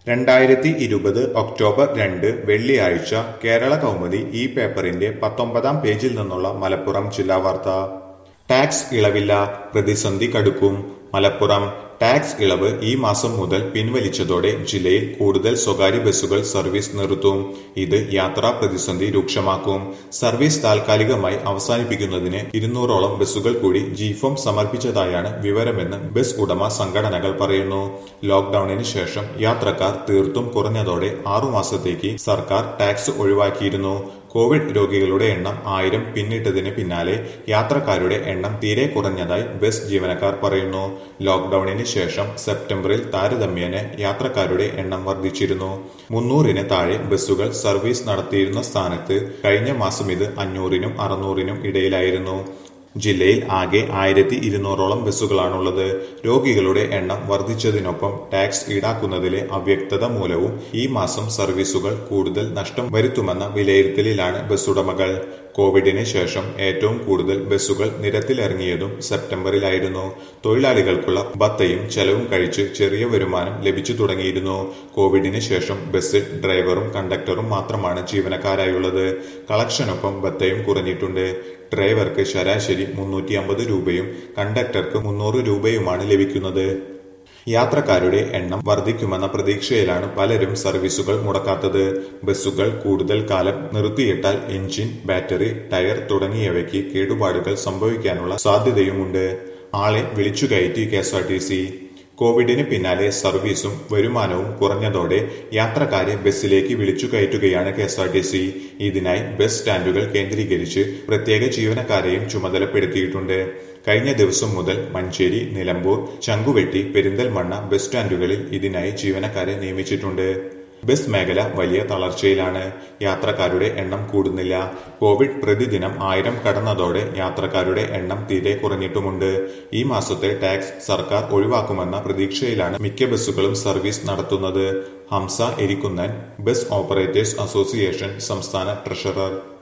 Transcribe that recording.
രണ്ടായിരത്തി ഇരുപത് ഒക്ടോബർ രണ്ട് വെള്ളിയാഴ്ച കേരള കൗമുദി ഈ പേപ്പറിന്റെ പത്തൊമ്പതാം പേജിൽ നിന്നുള്ള മലപ്പുറം ജില്ലാ വാർത്ത ടാക്സ് ഇളവില്ല പ്രതിസന്ധി കടുക്കും മലപ്പുറം ടാക്സ് ഇളവ് ഈ മാസം മുതൽ പിൻവലിച്ചതോടെ ജില്ലയിൽ കൂടുതൽ സ്വകാര്യ ബസ്സുകൾ സർവീസ് നിർത്തും ഇത് യാത്രാ പ്രതിസന്ധി രൂക്ഷമാക്കും സർവീസ് താൽക്കാലികമായി അവസാനിപ്പിക്കുന്നതിന് ഇരുന്നൂറോളം ബസ്സുകൾ കൂടി ജിഫോം സമർപ്പിച്ചതായാണ് വിവരമെന്ന് ബസ് ഉടമ സംഘടനകൾ പറയുന്നു ലോക്ഡൌണിന് ശേഷം യാത്രക്കാർ തീർത്തും കുറഞ്ഞതോടെ ആറുമാസത്തേക്ക് സർക്കാർ ടാക്സ് ഒഴിവാക്കിയിരുന്നു കോവിഡ് രോഗികളുടെ എണ്ണം ആയിരം പിന്നിട്ടതിന് പിന്നാലെ യാത്രക്കാരുടെ എണ്ണം തീരെ കുറഞ്ഞതായി ബസ് ജീവനക്കാർ പറയുന്നു ലോക്ഡൌണിന് ശേഷം സെപ്റ്റംബറിൽ താരതമ്യേന യാത്രക്കാരുടെ എണ്ണം വർദ്ധിച്ചിരുന്നു മുന്നൂറിന് താഴെ ബസ്സുകൾ സർവീസ് നടത്തിയിരുന്ന സ്ഥാനത്ത് കഴിഞ്ഞ മാസം ഇത് അഞ്ഞൂറിനും അറുന്നൂറിനും ഇടയിലായിരുന്നു ജില്ലയിൽ ആകെ ആയിരത്തി ഇരുന്നൂറോളം ബസ്സുകളാണുള്ളത് രോഗികളുടെ എണ്ണം വർദ്ധിച്ചതിനൊപ്പം ടാക്സ് ഈടാക്കുന്നതിലെ അവ്യക്തത മൂലവും ഈ മാസം സർവീസുകൾ കൂടുതൽ നഷ്ടം വരുത്തുമെന്ന വിലയിരുത്തലിലാണ് ബസ്സുടമകൾ കോവിഡിന് ശേഷം ഏറ്റവും കൂടുതൽ ബസ്സുകൾ നിരത്തിലിറങ്ങിയതും സെപ്റ്റംബറിലായിരുന്നു തൊഴിലാളികൾക്കുള്ള ഭത്തയും ചെലവും കഴിച്ച് ചെറിയ വരുമാനം ലഭിച്ചു തുടങ്ങിയിരുന്നു കോവിഡിന് ശേഷം ബസ്സിൽ ഡ്രൈവറും കണ്ടക്ടറും മാത്രമാണ് ജീവനക്കാരായുള്ളത് കളക്ഷനൊപ്പം ഭത്തയും കുറഞ്ഞിട്ടുണ്ട് ഡ്രൈവർക്ക് ശരാശരി മുന്നൂറ്റി അമ്പത് രൂപയും കണ്ടക്ടർക്ക് മുന്നൂറ് രൂപയുമാണ് ലഭിക്കുന്നത് യാത്രക്കാരുടെ എണ്ണം വർദ്ധിക്കുമെന്ന പ്രതീക്ഷയിലാണ് പലരും സർവീസുകൾ മുടക്കാത്തത് ബസ്സുകൾ കൂടുതൽ കാലം നിർത്തിയിട്ടാൽ എഞ്ചിൻ ബാറ്ററി ടയർ തുടങ്ങിയവയ്ക്ക് കേടുപാടുകൾ സംഭവിക്കാനുള്ള സാധ്യതയുമുണ്ട് ആളെ വിളിച്ചുകയറ്റി കെഎസ്ആർടിസി കോവിഡിന് പിന്നാലെ സർവീസും വരുമാനവും കുറഞ്ഞതോടെ യാത്രക്കാരെ ബസ്സിലേക്ക് വിളിച്ചു കയറ്റുകയാണ് K S R T C ഇതിനായി ബസ് സ്റ്റാൻഡുകൾ കേന്ദ്രീകരിച്ച് പ്രത്യേക ജീവനക്കാരെയും ചുമതലപ്പെടുത്തിയിട്ടുണ്ട് കഴിഞ്ഞ ദിവസം മുതൽ മഞ്ചേരി നിലമ്പൂർ ചങ്കുവെട്ടി പെരിന്തൽമണ്ണ ബസ് സ്റ്റാൻഡുകളിൽ ഇതിനായി ജീവനക്കാരെ നിയമിച്ചിട്ടുണ്ട് ബസ് മേഖല വലിയ തളർച്ചയിലാണ് യാത്രക്കാരുടെ എണ്ണം കൂടുന്നില്ല കോവിഡ് പ്രതിദിനം ആയിരം കടന്നതോടെ യാത്രക്കാരുടെ എണ്ണം തീരെ കുറഞ്ഞിട്ടുമുണ്ട് ഈ മാസത്തെ ടാക്സ് സർക്കാർ ഒഴിവാക്കുമെന്ന പ്രതീക്ഷയിലാണ് മിക്ക ബസ്സുകളും സർവീസ് നടത്തുന്നത് Hamsa Erikkunnan bus operators association സംസ്ഥാന ട്രഷറർ